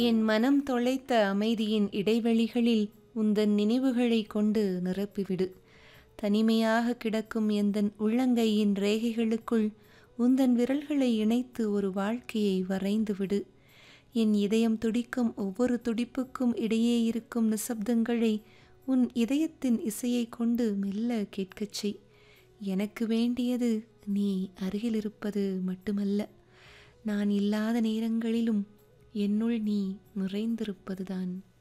என் மனம் தொலைத்த அமைதியின் இடைவெளிகளில் உந்தன் நினைவுகளைக் கொண்டு நிரப்பிவிடு தனிமையாக கிடக்கும் எந்தன் உள்ளங்கையின் ரேகைகளுக்குள் உந்தன் விரல்களை இணைத்து ஒரு வாழ்க்கையை வரைந்து விடு என் இதயம் துடிக்கும் ஒவ்வொரு துடிப்புக்கும் இடையே இருக்கும் நிசப்தங்களை உன் இதயத்தின் இசையைக் கொண்டு மெல்ல கேட்கச் செய் எனக்கு வேண்டியது நீ அருகில் இருப்பது மட்டுமல்ல நான் இல்லாத நேரங்களிலும் என்னுள் நீ நிறைந்திருப்பதுதான்